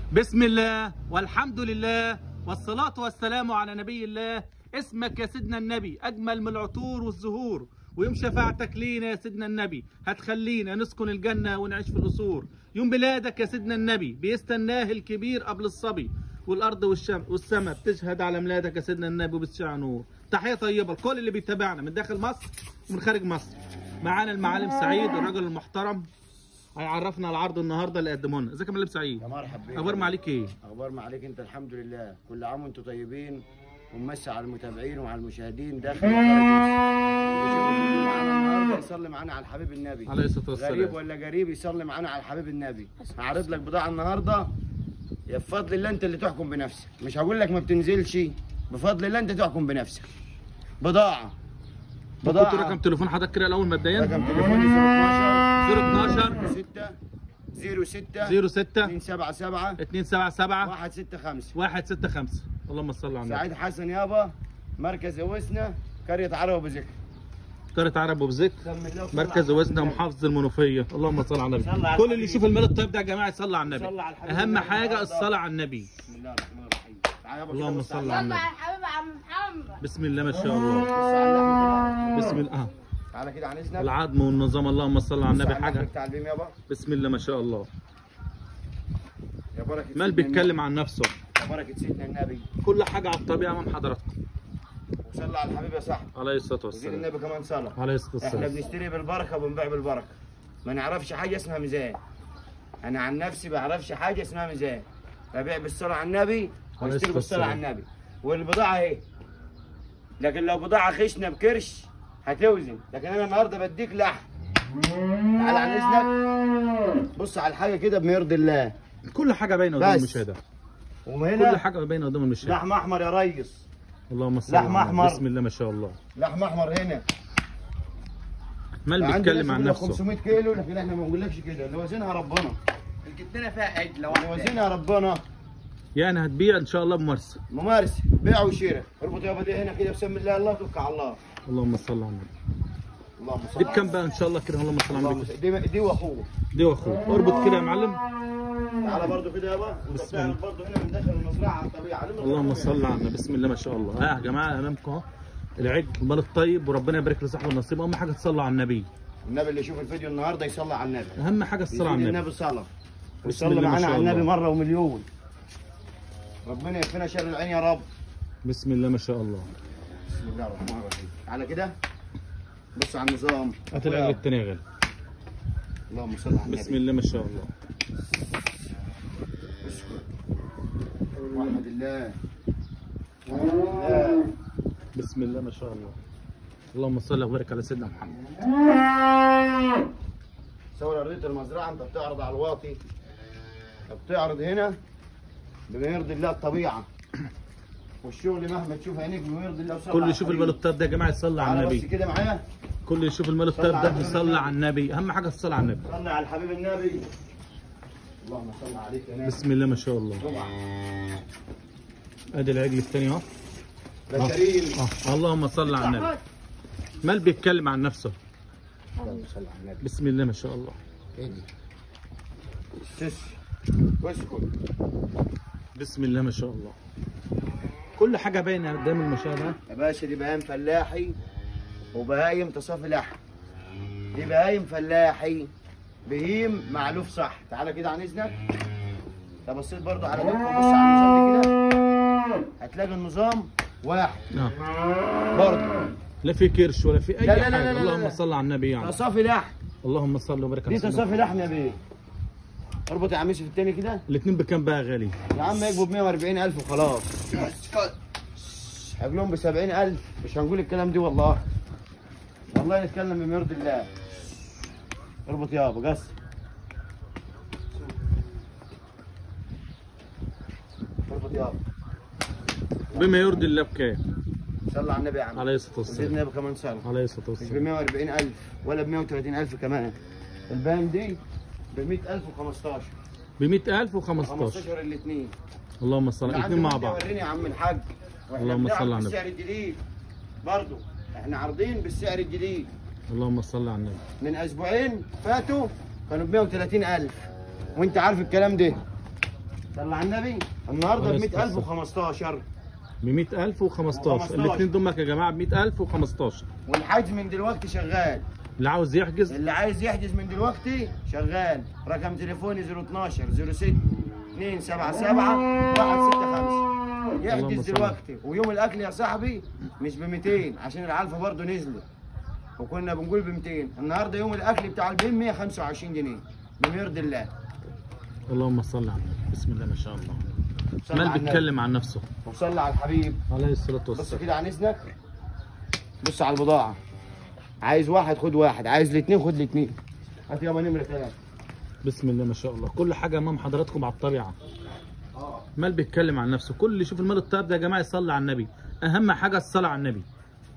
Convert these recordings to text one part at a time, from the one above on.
بسم الله والحمد لله والصلاة والسلام على نبي الله اسمك يا سيدنا النبي أجمل من العطور والزهور ويوم شفاعتك لينا يا سيدنا النبي هتخلينا نسكن الجنة ونعيش في القصور يوم بلادك يا سيدنا النبي بيستناه الكبير قبل الصبي والأرض والشم والسماء بتشهد على ميلادك يا سيدنا النبي وبتشع نور تحية طيبة لكل اللي بيتابعنا من داخل مصر ومن خارج مصر معانا المعالم سعيد الراجل المحترم هيعرفنا على العرض النهارده اللي قدمه لنا ازيك يا معلم سعيد يا مرحب بيك اخبار معاليك ايه اخبار ما عليك انت الحمد لله كل عام وانتم طيبين ومسي على المتابعين وعلى المشاهدين داخل وخارج مصر. اللي يشوف الفيديو معانا النهارده يصلي معانا على الحبيب النبي عليه الصلاه غريب والسلام ولا قريب يصلي معانا على الحبيب النبي هعرض لك بضاعه النهارده يا بفضل الله انت اللي تحكم بنفسك مش هقول لك ما بتنزلش بفضل الله انت تحكم بنفسك بضاعه كنت رقم تليفون حضرتك كده الاول مبدئيا رقم تليفوني 012 012 6 06 06 277 277 165 165 اللهم صل على النبي سعيد حسن يابا مركز اوسنا قرية عرب بذكر قرية عرب وبذكر سم الله وصل مركز على وزنه محافظ المنوفيه اللهم صل على صل على النبي كل اللي الحبيب. يشوف المال الطيب ده يا جماعه يصلي على النبي صل على الحبيب اهم النبي حاجه النهاردة. الصلاه على النبي بسم الله الرحمن الرحيم تعال يابا كده اللهم بص على صل على اللحمة. النبي يا حبيبي عم محمد بسم الله ما شاء الله بص على اللحمة كده. بسم الله آه. تعالى كده عن اذنك العظم والنظام اللهم صل على بص النبي على حاجه اللحمة بتاع البيم يابا بسم الله ما شاء الله يا بركة مال سيدنا بيتكلم عن نفسه النبي. يا بركة سيدنا النبي كل حاجه على الطبيعه امام حضراتكم وصلى على الحبيب يا صاحبي عليه الصلاه وزير والسلام النبي كمان صلى عليه الصلاه احنا والسلام بنشتري بالبركه وبنبيع بالبركه ما نعرفش حاجه اسمها ميزان انا عن نفسي ما بعرفش حاجه اسمها ميزان ببيع بالصلاه على النبي عليه واشتري الصلاة بالصلاه على والسلام. النبي والبضاعه اهي لكن لو بضاعه خشنه بكرش هتوزن لكن انا النهارده بديك لحم تعال عن اذنك بص على الحاجه كده بما يرضي الله كل حاجه باينه قدام بس. المشاهده كل وهنا حاجه باينه قدام المشاهده لحم احمر يا ريس اللهم صل لحم على النبي. أحمر. بسم الله ما شاء الله لحم احمر هنا مال عندنا بيتكلم عن يقول لك نفسه 500 كيلو لكن احنا ما بنقولكش كده اللي وزنها ربنا الكتنة فيها عجلة اللي واحدة وزنها ربنا يعني هتبيع ان شاء الله بممارسه ممارسه بيع وشراء اربط يابا دي هنا كده بسم الله الله توكل على الله اللهم صل على النبي اللهم صل دي على بكام بقى ان شاء الله كده اللهم صل على اللهم النبي صل دي, دي واخوه دي واخوه اربط كده يا معلم تعالى برضو كده يابا انت بسم الله. بتعرف برضو هنا من داخل المزرعه على الطبيعه علمنا اللهم الطبيعة. صل على النبي بسم الله ما شاء الله ها يا جماعه امامكم اهو العيد المال الطيب وربنا يبارك لصاحب النصيب اهم حاجه تصلوا على النبي النبي اللي يشوف الفيديو النهارده يصلي على النبي اهم حاجه الصلاه على يزيد النبي النبي صلاه بسم ويصلي الله ما معانا شاء على النبي الله. مره ومليون ربنا يكفينا شر العين يا رب بسم الله ما شاء الله بسم الله الرحمن الرحيم تعالى كده بص على النظام هات العجل التاني يا غالي اللهم صل على النبي بسم الله ما شاء الله وحد الله وحد الله بسم الله ما شاء الله اللهم صل وبارك على سيدنا محمد صور ارضيه المزرعه انت بتعرض على الواطي بتعرض هنا بما يرضي الله الطبيعه والشغل مهما تشوف عينيك بما يرضي الله وصلى كل على يشوف الحبيب. المال الطيب ده يا جماعه يصلي على تعالى بس النبي كده معايا كل اللي يشوف المال الطيب ده يصلي على النبي اهم حاجه الصلاه على النبي صلي على الحبيب النبي اللهم صل عليك يا نبي بسم الله ما شاء الله جمعه ادي العجل الثاني اهو ده كريم اه اللهم صل على النبي مال بيتكلم عن نفسه اللهم صل على النبي بسم الله ما شاء الله ايدي شش واسكت بسم الله ما شاء الله كل حاجه باينه قدام المشاهده يا باشا دي بهايم فلاحي وبهايم تصافي لحم دي بهايم فلاحي بهيم معلوف صح تعالى كده عن اذنك انت بصيت برضو على دول بص على النظام دي كده هتلاقي النظام واحد اه برضو لا في كرش ولا في اي لا لا لا حاجه لا لا اللهم لا. صل على النبي يعني تصافي لحم اللهم صل وبارك على دي سيدنا تصافي لحم يا بيه اربط يا عم يوسف التاني كده الاثنين بكام بقى يا غالي يا عم يجيبوا ب 140000 وخلاص عجلهم ب 70000 مش هنقول الكلام دي والله والله نتكلم بما يرضي الله اربط يابا قص اربط يابا بما يرضي الله بكام صلى على النبي يا عم عليه الصلاه زدنا والسلام يابا كمان صلاه عليه الصلاه مش ب والسلام 140000 ولا ب 130000 كمان الباهم دي ب 100000 و15 ب 100000 و15 15 الاثنين اللهم صل الاثنين مع بعض وريني يا عم الحاج واحنا اللهم بنعرض صل على النبي. بالسعر الجديد برضو احنا عارضين بالسعر الجديد اللهم صل على النبي من اسبوعين فاتوا كانوا ب 130000 وانت عارف الكلام ده صلى على النبي النهارده ب عليه 100000 الصلاة و15 ب 100000 و15 و15. الاثنين دول يا جماعه ب 100000 و15 والحجز من دلوقتي شغال اللي عاوز يحجز اللي عايز يحجز من دلوقتي شغال رقم تليفوني 012 06 277 165 اللهم يحجز صل. دلوقتي ويوم الاكل يا صاحبي مش ب 200 عشان العلفه برضه نزلت وكنا بنقول ب 200 النهارده يوم الاكل بتاع البين 125 جنيه بما يرضي الله اللهم صل على النبي بسم الله ما شاء الله صلى مال على النبي. بيتكلم عن نفسه وصلى على الحبيب عليه الصلاه بص والسلام كده عن اذنك بص على البضاعه عايز واحد خد واحد عايز الاثنين خد الاثنين هات يابا نمره ثلاثه بسم الله ما شاء الله كل حاجه امام حضراتكم على الطبيعه مال بيتكلم عن نفسه كل اللي يشوف المال الطيب ده يا جماعه يصلي على النبي اهم حاجه الصلاه على النبي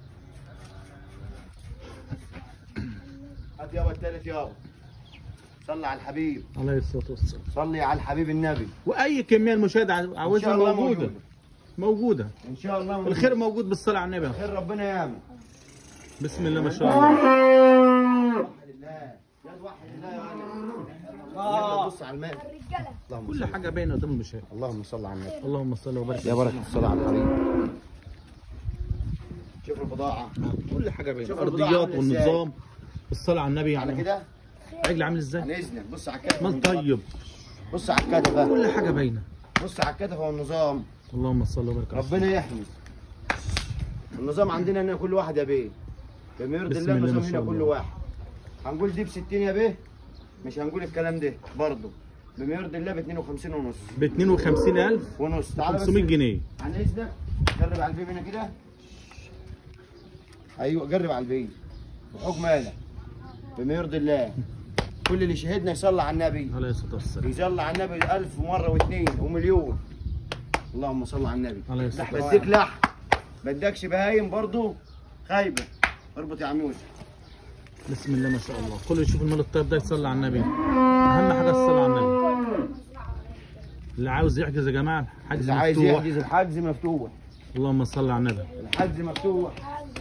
هات يابا الثالث يابا صلي على الحبيب عليه الصلاه والسلام صلي على الحبيب النبي واي كميه المشاهد ان عاوزها شاء الله موجوده موجوده موجوده ان شاء الله موجودة. الخير موجود بالصلاه على النبي خير ربنا يعمل بسم الله ما شاء الله واحد الله يد واحد الله يا ولد بص على المال اللهم كل صل. حاجه باينه قدام المشاهد اللهم صل على النبي اللهم صل وبارك يا بركه الصلاه على الحبيب شوف البضاعه كل حاجه باينه شوف البضاعة ارضيات عاملة إزاي. والنظام الصلاه على النبي على يعني كده عجل عامل ازاي عن اذنك بص على الكتف مال طيب بص على الكتفه كل حاجه باينه بص على الكتفه والنظام اللهم صل وبارك على ربنا يحمي النظام عندنا هنا كل واحد يا بيه بما يرضي بسم الله الله ما النظام شاء هنا كل الله. واحد هنقول دي ب 60 يا بيه مش هنقول الكلام ده برضه بما يرضي الله ب 52 ونص ب 52000 ونص تعالى بس 500 جنيه عن اذنك جرب على البيب هنا كده ايوه جرب على البيب بحكم مالك بما يرضي الله كل اللي شهدنا يصلي على النبي عليه الصلاه والسلام يصلي على النبي ألف مرة واثنين ومليون اللهم صل على النبي عليه الصلاة والسلام. بديك لحم بدكش بهايم برضو خايبة اربط يا عم يوسف بسم الله ما شاء الله كل يشوف المال الطيب ده يصلي على النبي اهم حاجه الصلاه على النبي اللي عاوز يحجز يا جماعه حجز اللي عايز مفتوح يحجز الحجز مفتوح اللهم صل على النبي الحجز مفتوح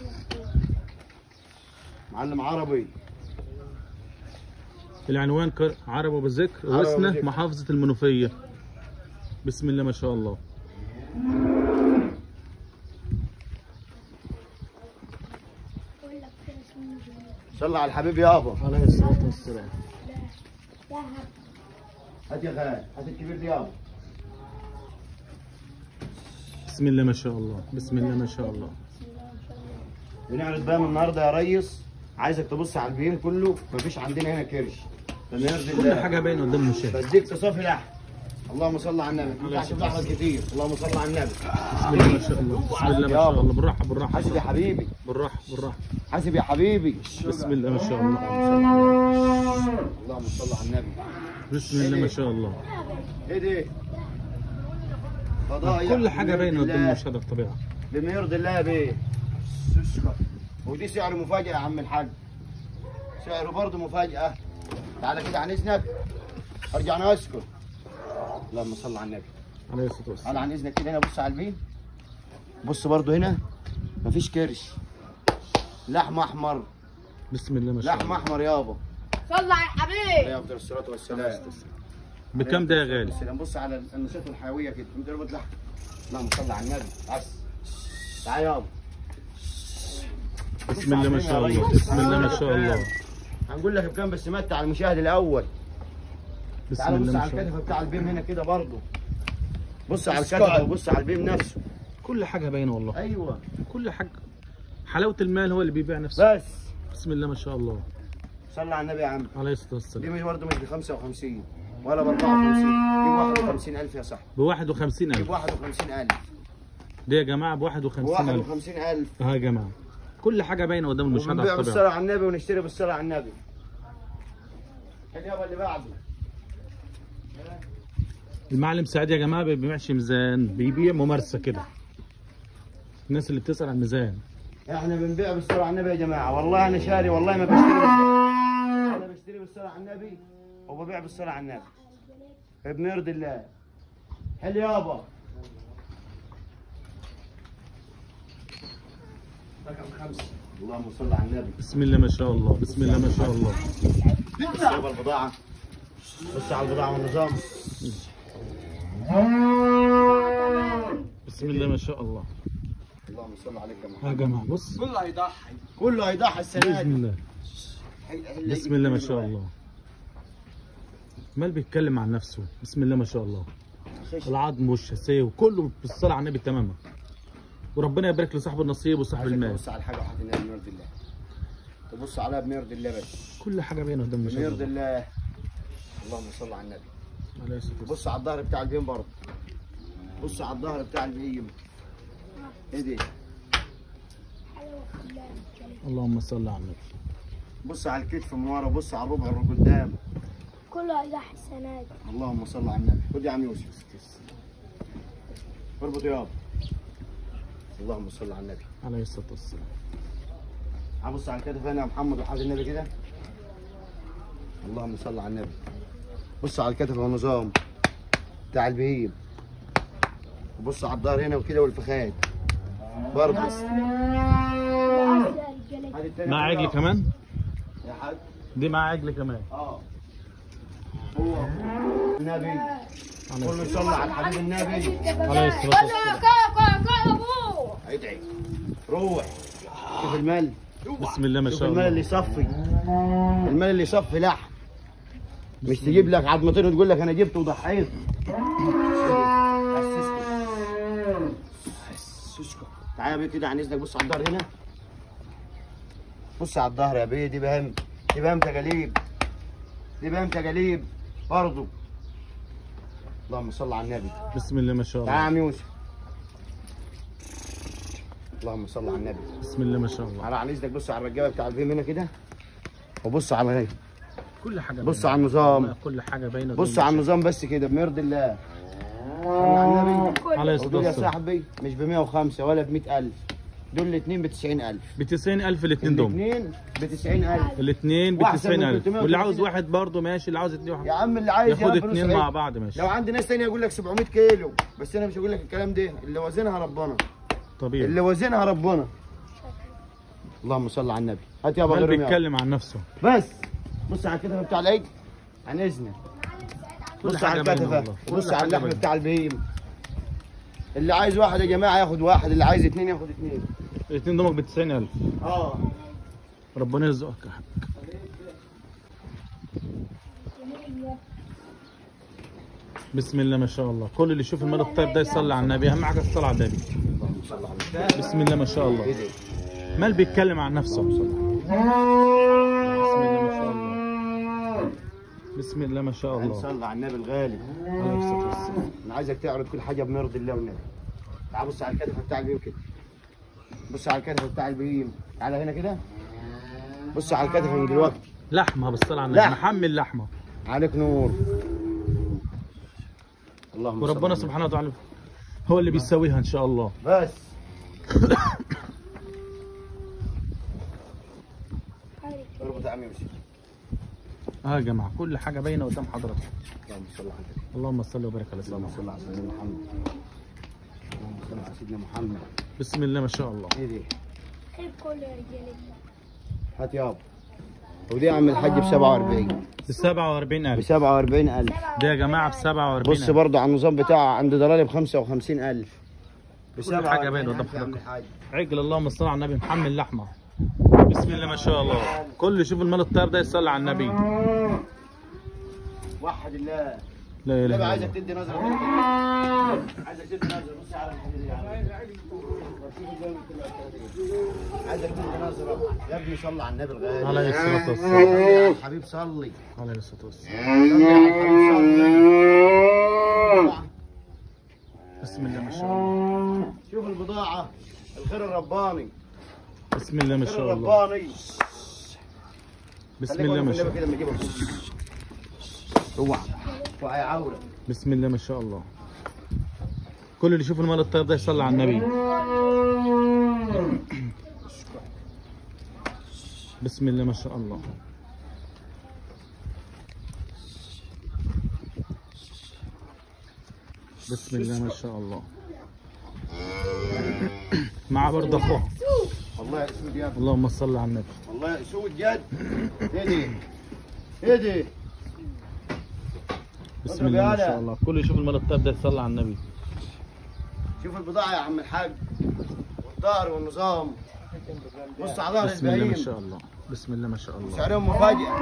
معلم عربي العنوان كر- عرب وبذكر عرب وسنة وبذكر. محافظة المنوفية بسم الله ما شاء الله صلى على الحبيب يابا عليه الصلاة والسلام هات يا خال هات الكبير دي يابا بسم الله ما شاء الله بسم الله ما شاء الله بنعرض بقى من النهارده يا ريس عايزك تبص على البيم كله مفيش عندنا هنا كرش بما يرضي كل الله حاجة باينة قدام المشاهد بديك تصافي لحم اللهم صل على النبي ما ينفعش بلحمه كتير اللهم صل على النبي بسم الله ما شاء الله بسم الله ما شاء الله بالراحة بالراحة حاسب يا حبيبي بالراحة بالراحة حاسب يا حبيبي بسم الله ما شاء الله اللهم صل على النبي بسم الله ما شاء الله ايه دي فضايح كل حاجة باينة قدام بالله. المشاهد الطبيعة بما يرضي الله يا بيه ودي سعر مفاجأة يا عم الحاج سعره برضه مفاجأة تعالى كده عن اذنك ارجع انا اسكت اللهم صل على النبي عليه الصلاة والسلام تعالى عن اذنك كده هنا بص على البين بص برضه هنا مفيش كرش لحم احمر بسم الله ما شاء لحم الله احمر يابا صلى على الحبيب عليه افضل الصلاه والسلام بكم ده يا غالي السلام بص على النشاط الحيويه كده انت ربط لحم اللهم صل على النبي بس تعال يابا بسم الله ما شاء الله بسم الله ما شاء الله هنقول لك بكام بس متع المشاهد الاول بسم تعال بص الله ما على شاء الله الكتفه بتاع البيم هنا كده برضه بص على الكتفه وبص على البيم نفسه كل حاجة باينة والله ايوه كل حاجة حلاوة المال هو اللي بيبيع نفسه بس بسم الله ما شاء الله صلى على النبي يا عم عليه الصلاة دي والسلام مش برضه مش ب 55 ولا ب 54 دي ب 51000 يا صاحبي ب 51000 دي ب 51000 دي يا جماعة ب ب 51000 51000 اه يا جماعة كل حاجة باينة قدام المشاهد على وبنبيع الطبيعة بالصلاة على النبي ونشتري بالصلاة على النبي كده يابا اللي بعده المعلم سعيد يا جماعة ما بيبيعش ميزان بيبيع ممارسة كده الناس اللي بتسأل عن الميزان احنا بنبيع بالصلاة على النبي يا جماعة والله انا شاري والله ما بشتري بالصلاة انا بشتري بالصلاة على النبي وببيع بالصلاة على النبي ابن يرضي الله حل يابا رقم خمسة اللهم صل على النبي بسم الله ما شاء الله بسم الله ما شاء الله بص يابا البضاعة بص على البضاعة والنظام بسم الله ما شاء الله اللهم صل عليك يا يا محمد جماعه بص كله هيضحي كله هيضحي السنه بسم دي الله بسم الله ما شاء الله مال بيتكلم عن نفسه بسم الله ما شاء الله خش. العظم والشاسيه وكله بالصلاه على النبي تماما وربنا يبارك لصاحب النصيب وصاحب عايزك المال تبص على الحاجه واحده هنا بنرضي الله تبص عليها بنرضي الله بس كل حاجه باينه قدام ما شاء بنرضي الله الله اللهم صل على النبي عليه الصلاة والسلام. بص على الظهر بتاع البهيم برضه بص على الظهر بتاع البهيم ايه دي اللهم صل على النبي بص على الكتف من ورا بص على الربع اللي قدام كله هيضحي السنة دي اللهم صل على النبي خد يا عم يوسف اربط يابا اللهم صل على النبي عليه الصلاه والسلام هبص على الكتف هنا يا محمد وحاج النبي كده اللهم صل على النبي بص على الكتف والنظام بتاع البهيم وبص على الظهر هنا وكده والفخاد برضه هات التاني مع كده. عجل كمان يا حاج دي مع عجل كمان اه هو النبي عليه كله الصلاة يصلي على حبيب النبي عليه الصلاة والسلام. ابوه ادعي روح شوف المال بسم الله ما شوف شاء المال اللي الله يصفي المال اللي يصفي لحم مش تجيب لك عظمتين وتقول لك انا جبت وضحيت تعالى يا بيه كده عن اذنك بص على الظهر هنا بص على الظهر يا بيه دي بهم دي بهم تجاليب دي بهم تجاليب برضه اللهم صل على النبي بسم الله ما شاء تعالى يا الله عم يوسف اللهم صل على النبي بسم الله ما شاء الله على عن اذنك بص على الرجاله بتاع الفيم هنا كده وبص على هي كل حاجه بص باينة. على النظام كل حاجه باينه بص قدام على ما النظام بس كده بمرضي الله صل على النبي شاء الله. عليه الصلاه ودول يا والسلام صاحبي مش ب 105 ولا ب 100000 دول الاثنين ب 90000 ب 90000 الاثنين دول الاثنين ب 90000 الاثنين ب وأحسن من 90000 300 واللي عاوز واحد برضه ماشي اللي عاوز اتنين يا واحد عم اللي عايز ياخد ياخد اتنين فلوس مع عيد. بعض ماشي لو عندي ناس تانية يقول لك 700 كيلو بس انا مش هقول لك الكلام ده اللي وزنها ربنا طبيعي اللي وزنها ربنا اللهم صل على النبي هات يابا مال غيرهم يابا. بيتكلم عن نفسه بس بص على الكتف بتاع العيد عن اذنك كل بص على حاجة باينة الكتفه والله. كل بص على حاجة اللحم باينة. بتاع البهيم اللي عايز واحد يا جماعه ياخد واحد اللي عايز اثنين ياخد اثنين الاثنين دول ب 90000 اه ربنا يرزقك يا حاج بسم الله ما شاء الله كل اللي يشوف المال الطيب ده يصلي على النبي اهم حاجه الصلاه على النبي اللهم صل على النبي بسم الله ما شاء الله ايه ده مال بيتكلم عن نفسه بسم الله ما شاء الله بسم الله ما شاء الله صل على النبي الغالي عليه الصلاه والسلام انا عايزك تعرض كل حاجه بمرضي الله والنبي تعال بص على الكتف بتاع البهيم كده بص على الكتف بتاع البهيم تعالى هنا كده بص على الكتف من دلوقتي لحمه بالصلاه على النبي لحم. محمل لحمه عليك نور اللهم صل وربنا على سبحانه وتعالى هو اللي بيسويها ان شاء الله النبي. بس اربط يا عم يوسف اه يا جماعه كل حاجه باينه قدام حضرتك اللهم صل على النبي اللهم صل وبارك على سيدنا اللهم محمد صل على سيدنا محمد اللهم صل على سيدنا محمد بسم الله ما شاء الله ايه دي خيب كل رجالك هات يابا ودي يا عم الحاج ب 47 ب ب 47000 47000 ده يا جماعه ب 47000 بص برضه على النظام بتاعه عند ضلالي ب 55000 ب كل حاجة باينة قدام 47,000 يا عم حضرتك. الحاج. عجل اللهم صل على النبي محمل لحمه بسم الله ما شاء الله كل اللي يشوف المال الطيب ده يصلي على النبي وحد الله لا اله النبي الا عايزك الله تدي نظره كده. عايزك تدي نظره بص على الحديد يا عم. عايزك تدي نظره يا ابني صلي على النبي الغالي عليه الصلاه صلي والسلام على الحبيب صلي عليه الصلاه والسلام صلي على الحبيب صلي بسم الله ما شاء الله شوف البضاعة الخير الرباني بسم الله ما الخير شاء الله الرباني بسم الله ما شاء الله كده لما اجيبه اوعى اوعى يا عورة بسم الله ما شاء الله كل اللي يشوف المال الطيب ده يصلي على النبي بسم الله ما شاء الله بسم الله ما شاء الله مع برضه اخوه والله اسود يا ابني اللهم صل على النبي والله اسود جد ايه دي ايه دي بسم الله ما شاء الله كل اللي يشوف المال الطيب ده يصلي على النبي شوف البضاعه يا عم الحاج والظهر والنظام بص على ظهر بسم الله ما البهيم شاء الله بسم الله ما شاء الله سعرهم مفاجئ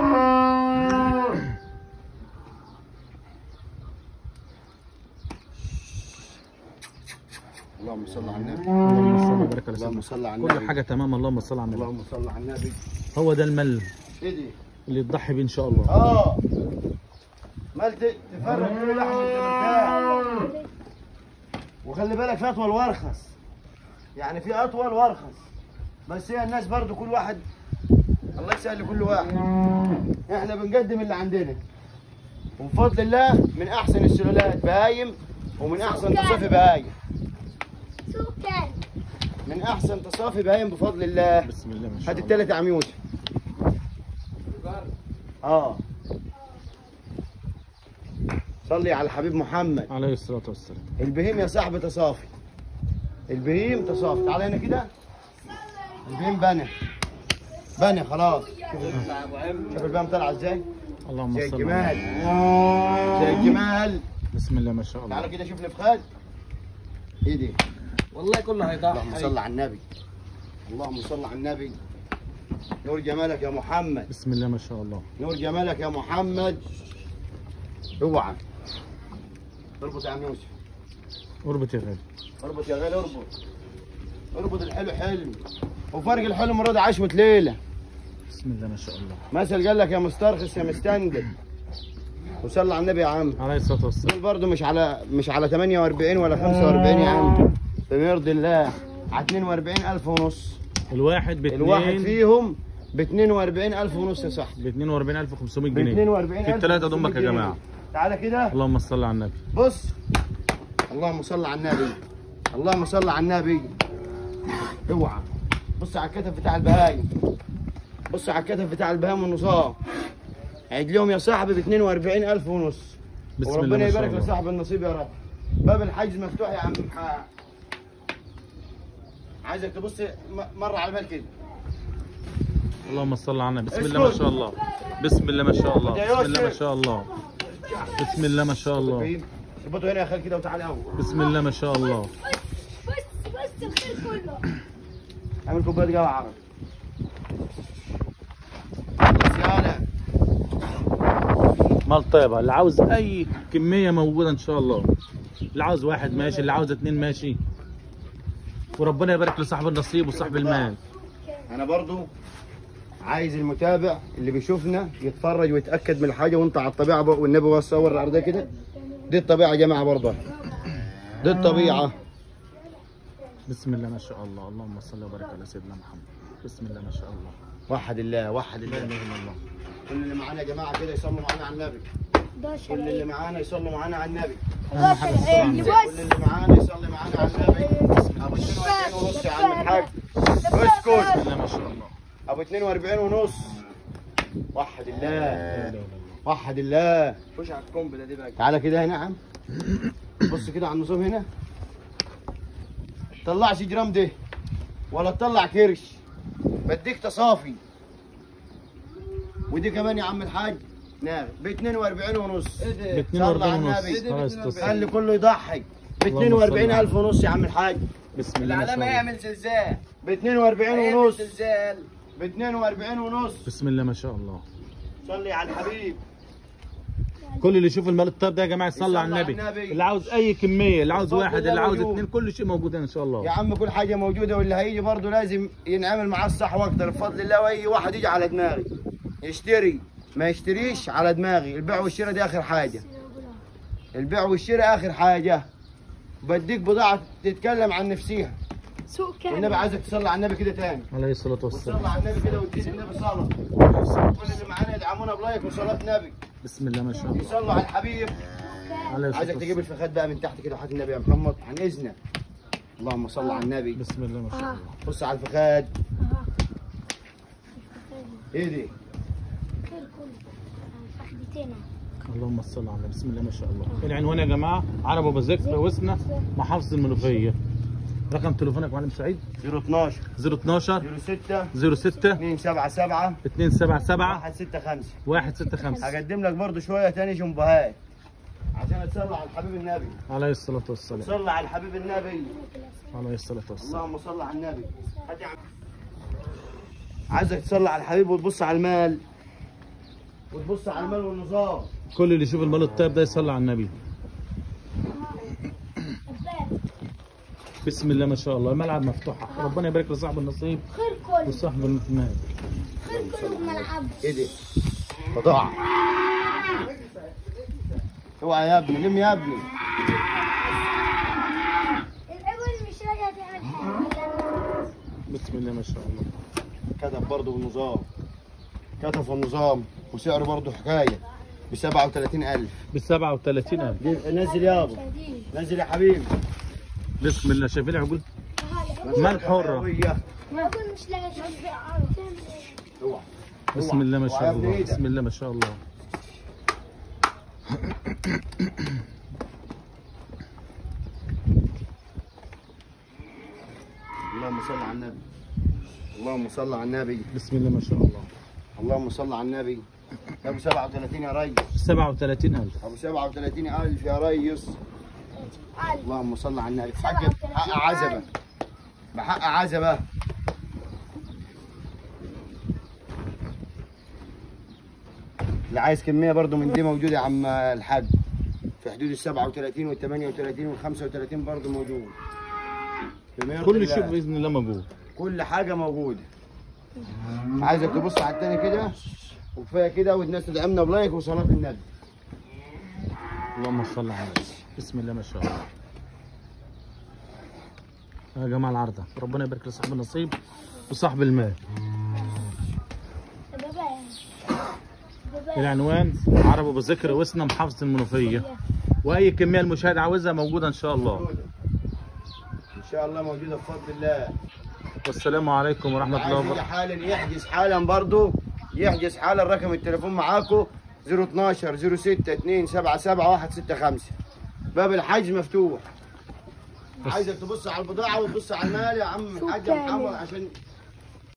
اللهم صل على النبي اللهم صل وبارك على اللهم سيدنا صل على كل النبي حاجه تمام اللهم صل على النبي اللهم صل على النبي هو ده المل ايه دي اللي تضحي بيه ان شاء الله اه مال ت- تفرق كل لحم انت مرتاح وخلي بالك في اطول وارخص يعني في اطول وارخص بس هي الناس برضو كل واحد الله يسهل لكل واحد احنا بنقدم اللي عندنا وبفضل الله من احسن السلالات بهايم ومن احسن تصافي بهايم سكان من احسن تصافي بهايم بفضل الله بسم الله ما شاء هات الله التالت يا عم يوسف اه صلي على الحبيب محمد عليه الصلاه والسلام البهيم يا صاحبي تصافي البهيم تصافي تعال هنا كده البهيم بنى بنى خلاص شوف شوف البهيم طالعه ازاي اللهم زي صل على الجمال النبي. زي الجمال بسم الله ما شاء الله تعال كده شوف الافخاد ايه دي والله كله اللهم هيضحي صل على النبي اللهم صل على النبي نور جمالك يا محمد بسم الله ما شاء الله نور جمالك يا محمد اوعى اربط يا عم يوسف اربط يا غالي اربط يا غالي اربط اربط الحلو حلو وفرق الحلو المره دي عشوة ليله بسم الله ما شاء الله مثل قال لك يا مسترخص يا مستنجد وصلى على النبي يا عم عليه الصلاه والسلام دول برضه مش على مش على 48 ولا 45 يا عم بما يرضي الله على 42000 ونص الواحد الواحد باثنين فيهم ب 42000 ونص يا صاحبي ب 42500 ب جنيه 42000 في الثلاثه ضمك يا جماعه تعالى كده اللهم صل على النبي بص اللهم صل على النبي اللهم صل على النبي اوعى بص على الكتف بتاع البهايم بص على الكتف بتاع البهايم والنصاب عيد لهم يا صاحبي ب 42000 ونص بسم الله وربنا ما شاء يبارك الله لصاحب النصيب يا رب باب الحجز مفتوح يا عم محمد عايزك تبص م- مره على المال كده اللهم صل على النبي بسم الله ما شاء الله بسم الله ما شاء الله يا بسم الله ما يوسف. شاء الله بسم الله ما شاء الله فين؟ اربطه هنا يا خال كده وتعالى اول بسم الله ما شاء الله بس بس الخير كله اعمل كوبايه قهوه عربي بس يالا مال طيبه اللي عاوز اي كميه موجوده ان شاء الله اللي عاوز واحد ماشي اللي عاوز اتنين ماشي وربنا يبارك لصاحب النصيب وصاحب المال انا برضو عايز المتابع اللي بيشوفنا يتفرج ويتاكد من الحاجه وانت على الطبيعه بقى والنبي هو صور الارضيه كده دي الطبيعه يا جماعه برضه دي الطبيعه بسم الله ما شاء الله اللهم صل وبارك على سيدنا محمد بسم الله ما شاء الله وحد الله وحد لا الله اله الا الله كل اللي معانا يا جماعه كده يصلوا معانا على النبي ده كل اللي شرعي معانا يصلوا معانا على النبي ده شرعي كل بس اللي معانا يصلي معانا على النبي ابو 42 ونص يا عم الحاج اسكت بسم الله ما شاء الله ابو 42 ونص وحد الله لا اله الا الله وحد الله خش على الكومب ده دي بقى تعالى كده هنا يا عم بص كده على النظام هنا طلعش جرام ده ولا تطلع كرش بديك تصافي ودي كمان يا عم الحاج نعم ب 42 ونص ايه ب ده 42 ونص النبي. خلاص خلي تصل كله يضحي ب اللهم 42 صل الف ونص يا عم الحاج بسم الله ما شاء العلامة الله يعمل زلزال ب 42 هيعمل ونص زلزال ب 42 ونص بسم الله ما شاء الله صلي على الحبيب كل اللي يشوف المال الطيب ده يا جماعه يصلي يصلي على على النبي النبي. اللي عاوز اي كميه اللي عاوز بفضل واحد الله اللي عاوز موجود. اتنين كل شيء موجود هنا ان شاء يا الله عم كل حاجه موجوده واللي هيجي برضه لازم ينعمل معاه الصح واكتر بفضل الله واي واحد يجي على دماغي يشتري ما يشتريش على دماغي البيع والشراء دي اخر حاجه البيع والشراء اخر حاجه بديك بضاعه تتكلم عن نفسها سوق والنبي كامل عايزك تصلي على النبي كده تاني عليه الصلاه والسلام وتصلي على النبي كده وتزيد النبي صلاه كل اللي معانا يدعمونا بلايك وصلاه نبي بسم الله ما شاء الله يصلوا على الحبيب عليه الصلاه عايزك تجيب والسلام الفخاد بقى من تحت كده وحات النبي يا محمد عن اذنك اللهم صل على النبي بسم الله ما شاء الله بص على الفخاد اها ايه دي الخير كله فخدتنا اللهم صل على النبي بسم الله ما شاء الله العنوان يا جماعه عرب ابو ذكر وسنه محافظه المنوفيه رقم تليفونك يا معلم سعيد 012 012 06 06 277 277 165 165 هقدم لك برضو شويه تاني جنبهات عشان تصلي على الحبيب النبي عليه الصلاة والسلام صلي على الحبيب النبي عليه الصلاة والسلام اللهم صل على النبي هات يا عم. عايزك تصلي على الحبيب وتبص على المال وتبص على المال والنظام كل اللي يشوف المال الطيب ده يصلي على النبي الباب بسم الله ما شاء الله الملعب مفتوح ربنا يبارك لصاحب النصيب خير كله وصاحب المال خير كله في ملعب ايه دي؟ قطع اوعى يا ابني لم يا ابني الأول مش راجع تعمل حاجة بسم الله ما شاء الله كتب برضه بالنظام كتب في النظام وسعره برضه حكايه ب 37000 ب 37000 دي- نزل يابا شديد نزل يا حبيبي بسم الله شايفين العقول مال حرة ما أقول مش لاقي شيء اوعى بسم الله ما شاء اوعى يا ابني الله ايدك. بسم الله ما شاء الله اللهم صل على النبي اللهم صل على النبي بسم الله ما شاء الله اللهم صل على النبي ابو 37 يا ريس 37000 ابو 37000 يا ريس قال اللهم صل على النبي بحق بحق 37 عزبه بحق عزبه اللي عايز كميه برضو من دي موجوده يا عم الحاج في حدود ال 37 وال 38 وال 35 برضو موجود بميرضي كل الله. شيء باذن الله موجود كل حاجه موجوده عايزك تبص على التاني كده وكفايه كده والناس تدعمنا بلايك وصلاه النبي اللهم صل على النبي بسم الله ما شاء الله يا جماعه العرضه ربنا يبارك لصاحب النصيب وصاحب المال بابا بابا العنوان عرب ابو ذكر وسنا محافظه المنوفيه واي كميه المشاهد عاوزها موجوده ان شاء الله موجودة. ان شاء الله موجوده بفضل الله والسلام عليكم ورحمه الله عايز يجي وبركاته حالا يحجز حالا برضو يحجز حالا رقم التليفون معاكم 012 06 277 165 باب الحجز مفتوح عايزك تبص على البضاعه وتبص على المال يا عم الحاج يا محمد عشان